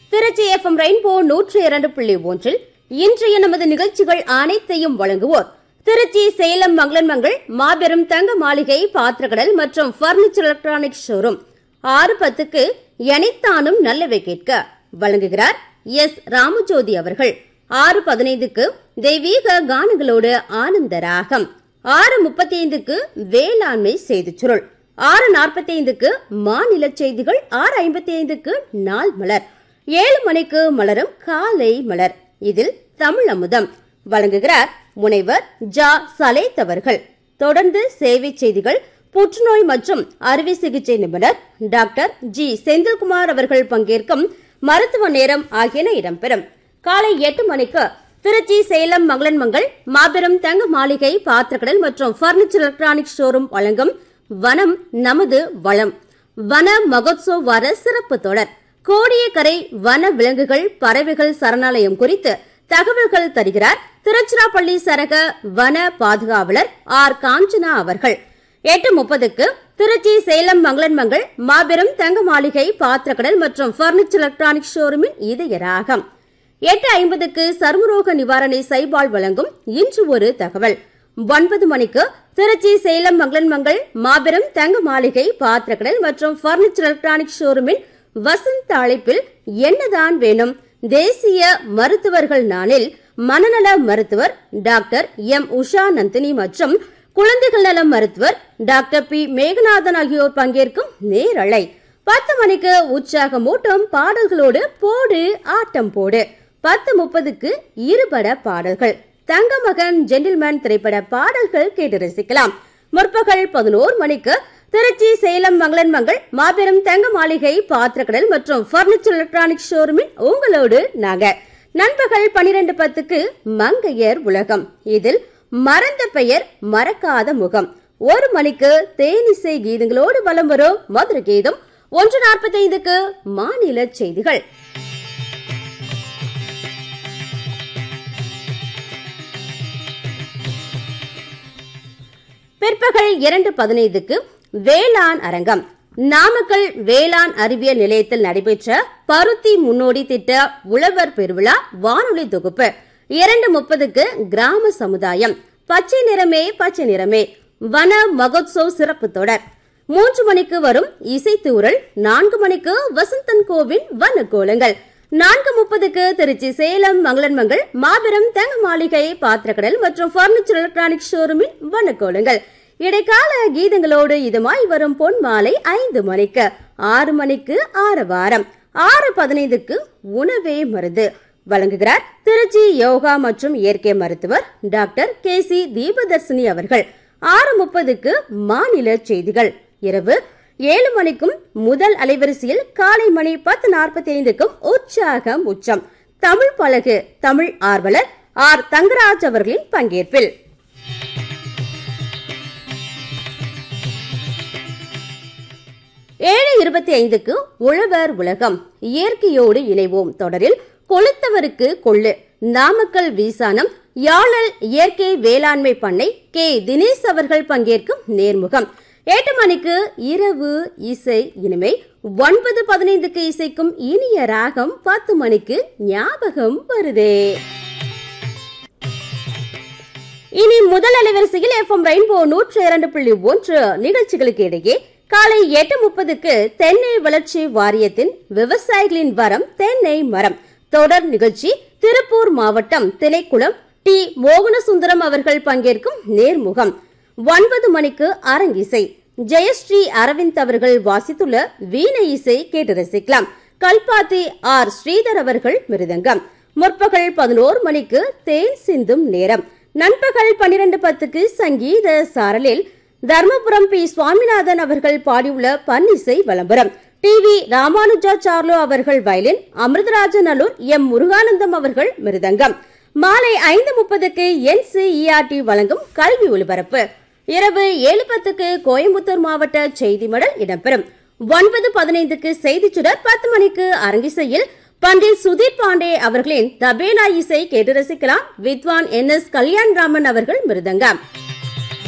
Trichy FM rainbow நூற்றி இரண்டு புள்ளி ஒன்றில் இன்றைய நமது நிகழ்ச்சிகள் அனைத்தையும் வழங்குவோர் திருச்சி சேலம் மங்களன்மங்கள் மாபெரும் தங்க மாளிகை பாத்திரக்கடல் மற்றும் பர்னிச்சர் எலக்ட்ரானிக் ஷோரூம் ஆறு பத்துக்கு எனைத்தானும் நல்லவை கேட்க வழங்குகிறார் எஸ் ராமஜோதி அவர்கள் ஆறு பதினைந்துக்கு தெய்வீக கானங்களோடு ஆனந்த ராகம் ஆறு முப்பத்தி ஐந்துக்கு வேளாண்மை செய்திச் சுருள் ஆறு நாற்பத்தி ஐந்துக்கு மாநில செய்திகள் ஆறு ஐம்பத்தி ஐந்துக்கு நாள் மலர் ஏழு மணிக்கு மலரும் காலை மலர் இதில் தமிழ் அமுதம் வழங்குகிறார் முனைவர் ஜா சலேத் அவர்கள் தொடர்ந்து சேவை செய்திகள் புற்றுநோய் மற்றும் அறுவை சிகிச்சை நிபுணர் டாக்டர் ஜி செந்தில்குமார் அவர்கள் பங்கேற்கும் மருத்துவ நேரம் ஆகியன இடம்பெறும் காலை எட்டு மணிக்கு திருச்சி சேலம் மங்களன்மங்கள் மாபெரும் தங்க மாளிகை பாத்திரக்கடல் மற்றும் பர்னிச்சர் எலக்ட்ரானிக் ஷோரூம் வழங்கும் வனம் நமது வளம் வன மகோத்சவ் வார சிறப்பு தொடர் கோடியக்கரை வன விலங்குகள் பறவைகள் சரணாலயம் குறித்து தகவல்கள் தருகிறார் திருச்சிராப்பள்ளி சரக வன பாதுகாவலர் ஆர் காஞ்சனா அவர்கள் எட்டு முப்பதுக்கு திருச்சி சேலம் மங்களன்மங்கள் மாபெரும் தங்க மாளிகை பாத்திரக்கடல் மற்றும் பர்னிச்சர் எலக்ட்ரானிக் ஷோரூமின் இதய ராகம் எட்டு ஐம்பதுக்கு சர்மரோக நிவாரணை சைபால் வழங்கும் இன்று ஒரு தகவல் ஒன்பது மணிக்கு திருச்சி சேலம் மங்களன்மங்கள் மாபெரும் தங்க மாளிகை பாத்திரக்கடல் மற்றும் பர்னிச்சர் எலக்ட்ரானிக் ஷோரூமின் வசந்த அழைப்பில் என்னதான் வேணும் தேசிய மருத்துவர்கள் நாளில் மனநல மருத்துவர் டாக்டர் எம் உஷா நந்தினி மற்றும் குழந்தைகள் நல மருத்துவர் டாக்டர் பி மேகநாதன் ஆகியோர் பங்கேற்கும் நேரலை பத்து மணிக்கு உற்சாகமூட்டும் பாடல்களோடு போடு ஆட்டம் போடு பத்து முப்பதுக்கு இருபட பாடல்கள் தங்க மகன் ஜென்டில்மேன் திரைப்பட பாடல்கள் கேட்டு ரசிக்கலாம் முற்பகல் பதினோரு மணிக்கு திருச்சி சேலம் மங்களன்மங்கள் மாபெரும் தங்க மாளிகை பாத்திரக்கடல் மற்றும் பர்னிச்சர் எலக்ட்ரானிக் ஷோரூமின் உங்களோடு நாங்க நண்பகல் பனிரெண்டு பத்துக்கு மங்கையர் உலகம் இதில் மறந்த பெயர் மறக்காத முகம் ஒரு மணிக்கு தேனிசை கீதங்களோடு வலம் வரும் மதுர கீதம் ஒன்று நாற்பத்தைந்துக்கு மாநில செய்திகள் பிற்பகல் இரண்டு பதினைந்துக்கு வேளாண் அரங்கம் நாமக்கல் வேளாண் அறிவியல் நிலையத்தில் நடைபெற்ற பருத்தி முன்னோடி திட்ட உழவர் பெருவிழா வானொலி தொகுப்பு இரண்டு முப்பதுக்கு கிராம சமுதாயம் பச்சை நிறமே பச்சை நிறமே வன மகோத்சவ் சிறப்பு தொடர் மூன்று மணிக்கு வரும் இசைத்தூரல் நான்கு மணிக்கு வசந்தன் கோவின் வன கோலங்கள் நான்கு முப்பதுக்கு திருச்சி சேலம் மங்களன்மங்கள் மாபெரும் தங்க மாளிகை பாத்திரக்கடல் மற்றும் பர்னிச்சர் எலக்ட்ரானிக் ஷோரூமின் வனக்கோலங்கள் இடைக்கால கீதங்களோடு இதுமாய் வரும் பொன் மாலை ஐந்து மணிக்கு ஆறு மணிக்கு ஆறு வாரம் ஆறு பதினைந்துக்கு உணவே மருந்து வழங்குகிறார் திருச்சி யோகா மற்றும் இயற்கை மருத்துவர் டாக்டர் கே சி தீபதர்சினி அவர்கள் ஆறு முப்பதுக்கு மாநில செய்திகள் இரவு ஏழு மணிக்கும் முதல் அலைவரிசையில் காலை மணி பத்து நாற்பத்தி ஐந்துக்கும் உற்சாகம் உச்சம் தமிழ் பழகு தமிழ் ஆர்வலர் ஆர் தங்கராஜ் அவர்களின் பங்கேற்பில் ஏழு இருபத்தி ஐந்துக்கு உழவர் உலகம் இயற்கையோடு இணைவோம் தொடரில் கொளுத்தவருக்கு கொள்ளு நாமக்கல் வீசானம் யாழல் இயற்கை வேளாண்மை பண்ணை கே தினேஷ் அவர்கள் பங்கேற்கும் நேர்முகம் எட்டு மணிக்கு இரவு இசை இனிமை ஒன்பது பதினைந்துக்கு இசைக்கும் இனிய ராகம் பத்து மணிக்கு ஞாபகம் வருதே இனி முதல் அலைவரிசையில் எஃப்எம் ரெயின்போ நூற்று இரண்டு புள்ளி ஒன்று நிகழ்ச்சிகளுக்கு இடையே காலை எட்டு முப்பதுக்கு தென்னை வளர்ச்சி வாரியத்தின் விவசாயிகளின் வரம் தென்னை மரம் தொடர் நிகழ்ச்சி திருப்பூர் மாவட்டம் திணைக்குளம் டி மோகனசுந்தரம் அவர்கள் பங்கேற்கும் நேர்முகம் ஒன்பது மணிக்கு அரங்கிசை ஜெயஸ்ரீ அரவிந்த் அவர்கள் வாசித்துள்ள வீணை இசை கேட்டு ரசிக்கலாம் கல்பாத்தி ஆர் ஸ்ரீதர் அவர்கள் மிருதங்கம் முற்பகல் பதினோரு மணிக்கு தேன் சிந்தும் நேரம் நண்பகல் பன்னிரண்டு பத்துக்கு சங்கீத சாரலில் தர்மபுரம் பி சுவாமிநாதன் அவர்கள் பாடியுள்ள பன்னிசை விளம்பரம் டி வி ராமானுஜாச்சார்லு அவர்கள் வயலின் அமிர்தராஜநல்லூர் எம் முருகானந்தம் அவர்கள் மிருதங்கம் மாலை ஐந்து முப்பதுக்கு என்சிஇஆர்டி வழங்கும் கல்வி ஒலிபரப்பு இரவு ஏழு பத்துக்கு கோயம்புத்தூர் மாவட்ட செய்தி மடல் இடம்பெறும் ஒன்பது பதினைந்துக்கு செய்திச் சுடர் பத்து மணிக்கு அரங்கிசையில் பண்டிட் சுதீப் பாண்டே அவர்களின் தபேலா இசை கேட்டு ரசிக்கலாம் வித்வான் என் எஸ் கல்யாண் ராமன் அவர்கள் மிருதங்கம்